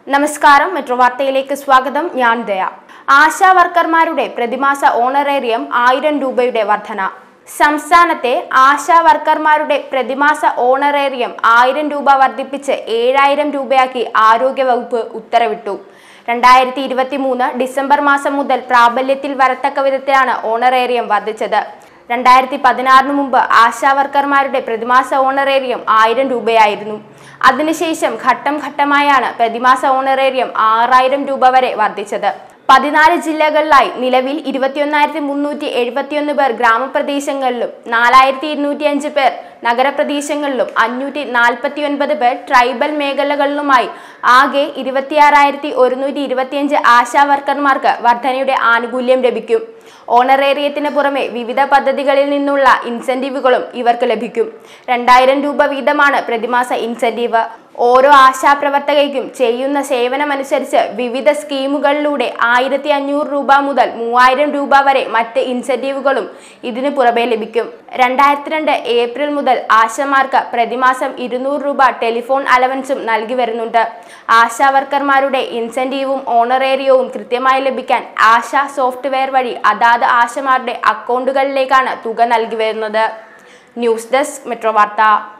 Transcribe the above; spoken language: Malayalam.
നമസ്കാരം മെട്രോ വാർത്തയിലേക്ക് സ്വാഗതം ഞാൻ ദയ ആശാ വർക്കർമാരുടെ പ്രതിമാസ ഓണറേറിയം ആയിരം രൂപയുടെ വർധന സംസ്ഥാനത്തെ ആശാ വർക്കർമാരുടെ പ്രതിമാസ ഓണറേറിയം ആയിരം രൂപ വർദ്ധിപ്പിച്ച് ഏഴായിരം രൂപയാക്കി ആരോഗ്യവകുപ്പ് ഉത്തരവിട്ടു രണ്ടായിരത്തി ഇരുപത്തി മൂന്ന് ഡിസംബർ മാസം മുതൽ പ്രാബല്യത്തിൽ വരത്തക്ക വിധത്തിലാണ് ഓണറേറിയം വർദ്ധിച്ചത് രണ്ടായിരത്തി പതിനാറിന് മുമ്പ് ആശാ വർക്കർമാരുടെ പ്രതിമാസ ഓണറേറിയം ആയിരം രൂപയായിരുന്നു അതിനുശേഷം ഘട്ടം ഘട്ടമായാണ് പ്രതിമാസ ഓണറേറിയം ആറായിരം രൂപ വരെ വർദ്ധിച്ചത് പതിനാല് ജില്ലകളിലായി നിലവിൽ ഇരുപത്തിയൊന്നായിരത്തി മുന്നൂറ്റി എഴുപത്തിയൊന്ന് പേർ ഗ്രാമപ്രദേശങ്ങളിലും നാലായിരത്തി ഇരുന്നൂറ്റി അഞ്ച് പേർ നഗരപ്രദേശങ്ങളിലും അഞ്ഞൂറ്റി നാൽപ്പത്തി ഒൻപത് പേർ ട്രൈബൽ മേഖലകളിലുമായി ആകെ ഇരുപത്തിയാറായിരത്തി ഒരുന്നൂറ്റി ഇരുപത്തിയഞ്ച് ആശാ വർക്കർമാർക്ക് വർധനയുടെ ആനുകൂല്യം ലഭിക്കും ഓണറേറിയത്തിന് പുറമെ വിവിധ പദ്ധതികളിൽ നിന്നുള്ള ഇൻസെന്റീവുകളും ഇവർക്ക് ലഭിക്കും രണ്ടായിരം രൂപ വീതമാണ് പ്രതിമാസ ഇൻസെന്റീവ് ഓരോ ആശാപ്രവർത്തകയ്ക്കും ചെയ്യുന്ന സേവനമനുസരിച്ച് വിവിധ സ്കീമുകളിലൂടെ ആയിരത്തി അഞ്ഞൂറ് രൂപ മുതൽ മൂവായിരം രൂപ വരെ മറ്റ് ഇൻസെന്റീവുകളും ഇതിനു പുറമെ ലഭിക്കും രണ്ടായിരത്തി രണ്ട് ഏപ്രിൽ മുതൽ ആശമാർക്ക് പ്രതിമാസം ഇരുന്നൂറ് രൂപ ടെലിഫോൺ അലവൻസും നൽകി വരുന്നുണ്ട് ആശാ വർക്കർമാരുടെ ഇൻസെന്റീവും ഓണറേറിയവും കൃത്യമായി ലഭിക്കാൻ ആശ സോഫ്റ്റ്വെയർ വഴി അതാത് ആശമാരുടെ അക്കൗണ്ടുകളിലേക്കാണ് തുക നൽകി വരുന്നത് ന്യൂസ് ഡെസ്ക് മെട്രോ വാർത്ത